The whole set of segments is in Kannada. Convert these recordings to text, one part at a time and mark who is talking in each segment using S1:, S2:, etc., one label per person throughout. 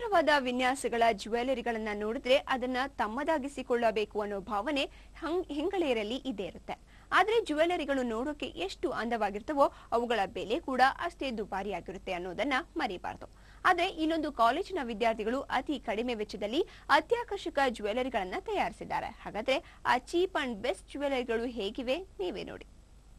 S1: ಸುಂದರವಾದ ವಿನ್ಯಾಸಗಳ ಜ್ಯುವೆಲರಿಗಳನ್ನ ನೋಡಿದ್ರೆ ಅದನ್ನ ತಮ್ಮದಾಗಿಸಿಕೊಳ್ಳಬೇಕು ಅನ್ನೋ ಭಾವನೆ ಹಂಗ್ ಹೆಂಗಳೆಯರಲ್ಲಿ ಇದ್ದೇ ಇರುತ್ತೆ ಆದ್ರೆ ಜ್ಯುವೆಲರಿಗಳು ನೋಡೋಕೆ ಎಷ್ಟು ಅಂದವಾಗಿರ್ತವೋ ಅವುಗಳ ಬೆಲೆ ಕೂಡ ಅಷ್ಟೇ ದುಬಾರಿಯಾಗಿರುತ್ತೆ ಅನ್ನೋದನ್ನ ಮರಿಬಾರದು ಆದ್ರೆ ಇಲ್ಲೊಂದು ಕಾಲೇಜಿನ ವಿದ್ಯಾರ್ಥಿಗಳು ಅತಿ ಕಡಿಮೆ ವೆಚ್ಚದಲ್ಲಿ ಅತ್ಯಾಕರ್ಷಕ ಜ್ಯುವೆಲರಿಗಳನ್ನ ತಯಾರಿಸಿದ್ದಾರೆ ಹಾಗಾದ್ರೆ ಆ ಚೀಪ್ ಅಂಡ್ ಬೆಸ್ಟ್ ಜ್ಯುವೆಲರಿಗಳು ಹೇಗಿವೆ ನೀವೇ ನೋಡಿ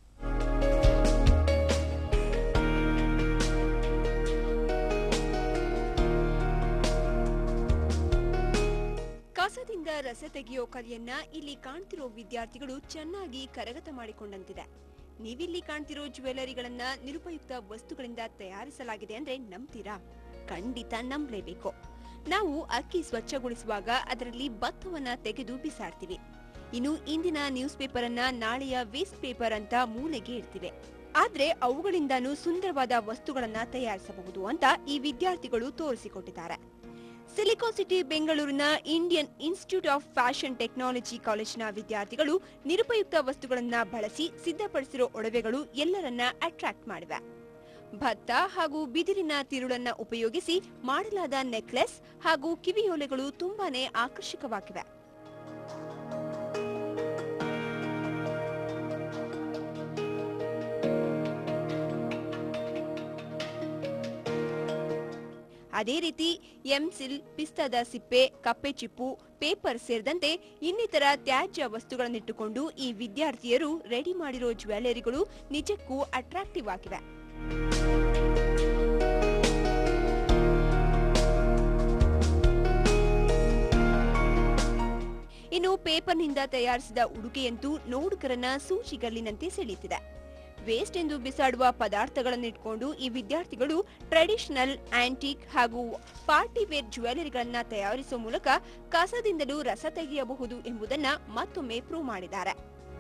S1: ಕಸದಿಂದ ರಸ ತೆಗೆಯೋ ಕಲೆಯನ್ನ ಇಲ್ಲಿ ಕಾಣ್ತಿರೋ ವಿದ್ಯಾರ್ಥಿಗಳು ಚೆನ್ನಾಗಿ ಕರಗತ ಮಾಡಿಕೊಂಡಂತಿದೆ ನೀವಿಲ್ಲಿ ಕಾಣ್ತಿರೋ ಜ್ಯುವೆಲರಿಗಳನ್ನ ನಿರುಪಯುಕ್ತ ವಸ್ತುಗಳಿಂದ ತಯಾರಿಸಲಾಗಿದೆ ಅಂದ್ರೆ ನಂಬ್ತೀರಾ ಖಂಡಿತ ನಂಬಲೇಬೇಕು ನಾವು ಅಕ್ಕಿ ಸ್ವಚ್ಛಗೊಳಿಸುವಾಗ ಅದರಲ್ಲಿ ಭತ್ತವನ್ನ ತೆಗೆದು ಬಿಸಾಡ್ತೀವಿ ಇನ್ನು ಇಂದಿನ ನ್ಯೂಸ್ ಪೇಪರ್ ಅನ್ನ ನಾಳೆಯ ವೇಸ್ಟ್ ಪೇಪರ್ ಅಂತ ಮೂಲೆಗೆ ಇಡ್ತಿವೆ ಆದ್ರೆ ಅವುಗಳಿಂದಾನು ಸುಂದರವಾದ ವಸ್ತುಗಳನ್ನ ತಯಾರಿಸಬಹುದು ಅಂತ ಈ ವಿದ್ಯಾರ್ಥಿಗಳು ತೋರಿಸಿಕೊಟ್ಟಿದ್ದಾರೆ ಸಿಲಿಕಾನ್ ಸಿಟಿ ಬೆಂಗಳೂರಿನ Indian Institute of Fashion Technology ಕಾಲೇಜಿನ ವಿದ್ಯಾರ್ಥಿಗಳು ನಿರುಪಯುಕ್ತ ವಸ್ತುಗಳನ್ನ ಬಳಸಿ ಸಿದ್ಧಪಡಿಸಿರೋ ಒಡವೆಗಳು ಎಲ್ಲರನ್ನ ಅಟ್ರಾಕ್ಟ್ ಮಾಡಿವೆ ಭತ್ತ ಹಾಗೂ ಬಿದಿರಿನ ತಿರುಳನ್ನ ಉಪಯೋಗಿಸಿ ಮಾಡಲಾದ ನೆಕ್ಲೆಸ್ ಹಾಗೂ ಕಿವಿಯೋಲೆಗಳು ತುಂಬಾನೇ ಆಕರ್ಷಕವಾಗಿವೆ ಅದೇ ರೀತಿ ಎಂಸಿಲ್ ಪಿಸ್ತದ ಸಿಪ್ಪೆ ಕಪ್ಪೆ ಚಿಪ್ಪು ಪೇಪರ್ ಸೇರಿದಂತೆ ಇನ್ನಿತರ ತ್ಯಾಜ್ಯ ವಸ್ತುಗಳನ್ನಿಟ್ಟುಕೊಂಡು ಈ ವಿದ್ಯಾರ್ಥಿಯರು ರೆಡಿ ಮಾಡಿರೋ ಜ್ಯುವೆಲರಿಗಳು ನಿಜಕ್ಕೂ ಅಟ್ರಾಕ್ಟಿವ್ ಆಗಿವೆ ಇನ್ನು ಪೇಪರ್ನಿಂದ ತಯಾರಿಸಿದ ಉಡುಗೆಯಂತೂ ನೋಡುಗರನ್ನ ಸೂಚಿಗಲ್ಲಿನಂತೆ ಸೆಳೆಯುತ್ತಿದೆ ವೇಸ್ಟ್ ಎಂದು ಬಿಸಾಡುವ ಪದಾರ್ಥಗಳನ್ನಿಟ್ಕೊಂಡು ಈ ವಿದ್ಯಾರ್ಥಿಗಳು ಟ್ರೆಡಿಷನಲ್ ಆಂಟಿಕ್ ಹಾಗೂ ಪಾರ್ಟಿ ವೇರ್ ಜ್ಯುವೆಲರಿಗಳನ್ನ ತಯಾರಿಸುವ ಮೂಲಕ ಕಸದಿಂದಲೂ ರಸ ತೆಗೆಯಬಹುದು ಎಂಬುದನ್ನ ಮತ್ತೊಮ್ಮೆ ಪ್ರೂವ್ ಮಾಡಿದ್ದಾರೆ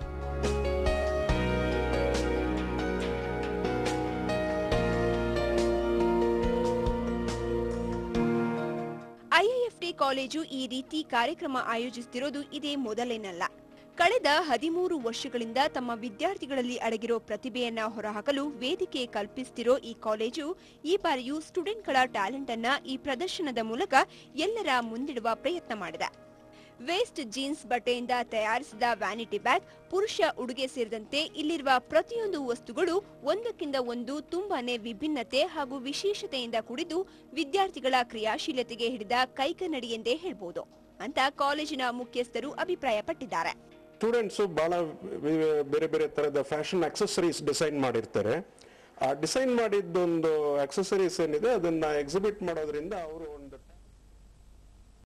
S1: ಐಐಎಫ್ಟಿ ಕಾಲೇಜು ಈ ರೀತಿ ಕಾರ್ಯಕ್ರಮ ಆಯೋಜಿಸುತ್ತಿರೋದು ಇದೇ ಮೊದಲೇನಲ್ಲ ಕಳೆದ ಹದಿಮೂರು ವರ್ಷಗಳಿಂದ ತಮ್ಮ ವಿದ್ಯಾರ್ಥಿಗಳಲ್ಲಿ ಅಡಗಿರೋ ಪ್ರತಿಭೆಯನ್ನ ಹೊರಹಾಕಲು ವೇದಿಕೆ ಕಲ್ಪಿಸುತ್ತಿರೋ ಈ ಕಾಲೇಜು ಈ ಬಾರಿಯೂ ಸ್ಟೂಡೆಂಟ್ಗಳ ಟ್ಯಾಲೆಂಟ್ ಅನ್ನ ಈ ಪ್ರದರ್ಶನದ ಮೂಲಕ ಎಲ್ಲರ ಮುಂದಿಡುವ ಪ್ರಯತ್ನ ಮಾಡಿದೆ ವೇಸ್ಟ್ ಜೀನ್ಸ್ ಬಟ್ಟೆಯಿಂದ ತಯಾರಿಸಿದ ವ್ಯಾನಿಟಿ ಬ್ಯಾಗ್ ಪುರುಷ ಉಡುಗೆ ಸೇರಿದಂತೆ ಇಲ್ಲಿರುವ ಪ್ರತಿಯೊಂದು ವಸ್ತುಗಳು ಒಂದಕ್ಕಿಂತ ಒಂದು ತುಂಬಾನೇ ವಿಭಿನ್ನತೆ ಹಾಗೂ ವಿಶೇಷತೆಯಿಂದ ಕೂಡಿದ್ದು ವಿದ್ಯಾರ್ಥಿಗಳ ಕ್ರಿಯಾಶೀಲತೆಗೆ ಹಿಡಿದ ಕೈಕನ್ನಡಿ ಎಂದೇ ಹೇಳ್ಬೋದು ಅಂತ ಕಾಲೇಜಿನ ಮುಖ್ಯಸ್ಥರು ಅಭಿಪ್ರಾಯಪಟ್ಟಿದ್ದಾರೆ
S2: ಸ್ಟೂಡೆಂಟ್ಸು ಭಾಳ ಬೇರೆ ಬೇರೆ ಥರದ ಫ್ಯಾಷನ್ ಅಕ್ಸೆಸರೀಸ್ ಡಿಸೈನ್ ಮಾಡಿರ್ತಾರೆ ಆ ಡಿಸೈನ್ ಮಾಡಿದ್ದೊಂದು ಅಕ್ಸೆಸರೀಸ್ ಏನಿದೆ ಅದನ್ನ ಎಕ್ಸಿಬಿಟ್ ಮಾಡೋದ್ರಿಂದ ಅವರು